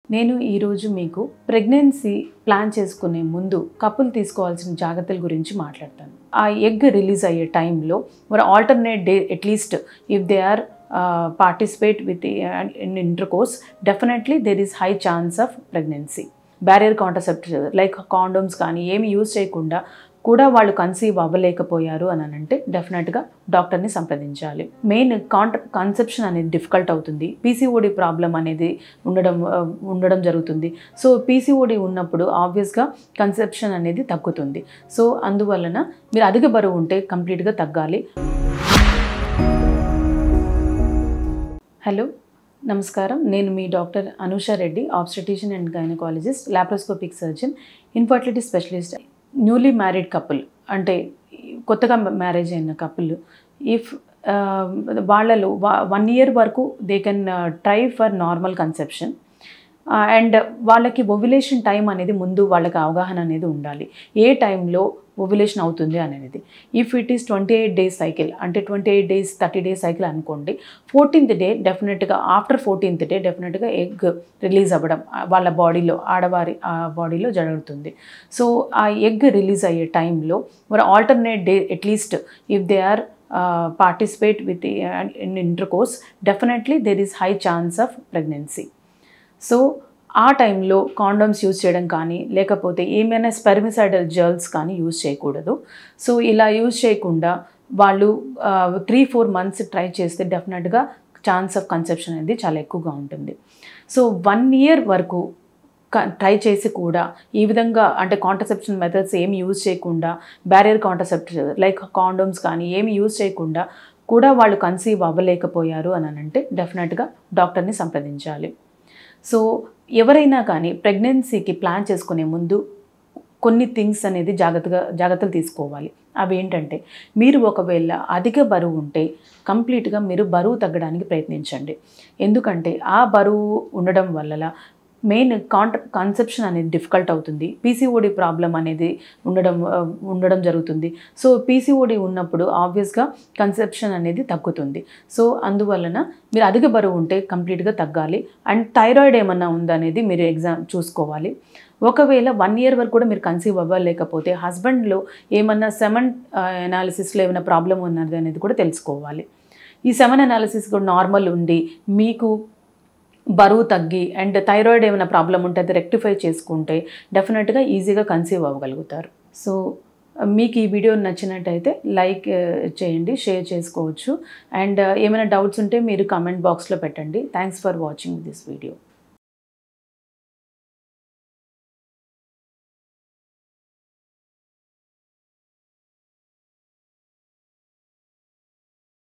నేను ఈరోజు మీకు ప్రెగ్నెన్సీ ప్లాన్ చేసుకునే ముందు కపుల్ తీసుకోవాల్సిన జాగ్రత్తల గురించి మాట్లాడతాను ఆ ఎగ్ రిలీజ్ అయ్యే టైంలో మరి alternate day at least if they are participate with in intercourse definitely there is high chance of pregnancy barrier contraceptive like condoms కానీ ఏమి యూజ్ చేయకుండా కూడా వాళ్ళు కన్సీవ్ అవ్వలేకపోయారు అని అంటే డెఫినెట్గా డాక్టర్ని సంప్రదించాలి మెయిన్ కాంట కన్సెప్షన్ అనేది డిఫికల్ట్ అవుతుంది పీసీఓడి ప్రాబ్లం అనేది ఉండడం ఆ, ఉండడం జరుగుతుంది సో పీసీఓడి ఉన్నప్పుడు ఆబ్వియస్గా కన్సెప్షన్ అనేది తగ్గుతుంది సో అందువలన మీరు అధిక బరువు ఉంటే కంప్లీట్గా తగ్గాలి హలో నమస్కారం నేను మీ doctor Anusha Reddy obstetrician and gynaecologist laparoscopic surgeon infertility specialist newly married couple అంటే కొత్తగా మ్యారేజ్ అయిన కపుల్ ఇఫ్ వాళ్ళలో వన్ ఇయర్ వరకు they can try for normal conception and వాళ్ళకి ఓవ్యులేషన్ టైం అనేది ముందు వాళ్ళకి అవగాహన అనేది ఉండాలి ఏ టైంలో ఓవ్యులేషన్ అవుతుంది అనేది if it is twenty eight days cycle అంటే twenty eight days thirty days cycle అనుకోండి ఫోర్టీన్త్ డే డెఫినెట్గా ఆఫ్టర్ ఫోర్టీన్త్ డే డెఫినెట్గా ఎగ్ రిలీజ్ అవ్వడం ఆ, వాళ్ళ బాడీలో ఆడవారి బాడీలో జరుగుతుంది సో ఆ ఎగ్ రిలీజ్ అయ్యే టైంలో మరి alternate day at least if they are participate with in intercourse definitely there is high chance of pregnancy so ఆ టైంలో కాండమ్స్ యూజ్ చేయడం కానీ లేకపోతే ఏమైనా స్పెర్మిసైడల్ జెల్స్ కానీ యూజ్ చేయకూడదు సో ఇలా యూజ్ చేయకుండా వాళ్ళు త్రీ ఫోర్ మంత్స్ ట్రై చేస్తే డెఫినెట్గా ఛాన్స్ ఆఫ్ కన్సెప్షన్ అనేది చాలా ఎక్కువగా ఉంటుంది సో వన్ ఇయర్ వరకు ట్రై చేసి కూడా ఈ విధంగా అంటే కాంట్రసెప్షన్ మెథడ్స్ ఏమి యూజ్ చేయకుండా బ్యారియర్ కాంట్రసెప్టివ్ లైక్ కాండోమ్స్ కానీ ఏమి యూజ్ చేయకుండా కూడా వాళ్ళు కన్సీవ్ అవ్వలేకపోయారు అని అంటే డెఫినెట్గా డాక్టర్ని సంప్రదించాలి సో ఎవరైనా కానీ ప్రెగ్నెన్సీకి ప్లాన్ చేసుకునే ముందు కొన్ని థింగ్స్ అనేది జాగ్రత్తగా జాగ్రత్తలు తీసుకోవాలి అవి ఏంటంటే మీరు ఒకవేళ అధిక బరువు ఉంటే కంప్లీట్గా మీరు బరువు తగ్గడానికి ప్రయత్నించండి ఎందుకంటే ఆ బరువు ఉండడం వల్ల మెయిన్ కాంట కన్సెప్షన్ అనేది డిఫికల్ట్ అవుతుంది పీసీఓడి ప్రాబ్లం అనేది ఉండడం ఆ, ఉండడం జరుగుతుంది సో పీసీఓడి ఉన్నప్పుడు ఆబ్వియస్గా కన్సెప్షన్ అనేది తగ్గుతుంది సో అందువలన మీరు అధిక బరువు ఉంటే కంప్లీట్గా తగ్గాలి అండ్ థైరాయిడ్ ఏమన్నా ఉందనేది మీరు ఎగ్జామ్ చూసుకోవాలి ఒకవేళ వన్ ఇయర్ వరకు కూడా మీరు కన్సీవ్ అవ్వలేకపోతే హస్బెండ్లో ఏమన్నా సెమన్ అనాలిసిస్లో ఏమైనా ప్రాబ్లం ఉన్నది అనేది కూడా తెలుసుకోవాలి ఈ సెమన్ అనాలిసిస్ కూడా నార్మల్ ఉండి మీకు బరువు తగ్గి అండ్ థైరాయిడ్ ఏమైనా ప్రాబ్లం ఉంటే అది రెక్టిఫై చేసుకుంటే డెఫినెట్గా ఈజీగా కన్సీవ్ అవ్వగలుగుతారు సో మీకు ఈ వీడియో నచ్చినట్టయితే లైక్ చేయండి షేర్ చేసుకోవచ్చు అండ్ ఏమైనా డౌట్స్ ఉంటే మీరు కామెంట్ బాక్స్లో పెట్టండి thanks for watching this video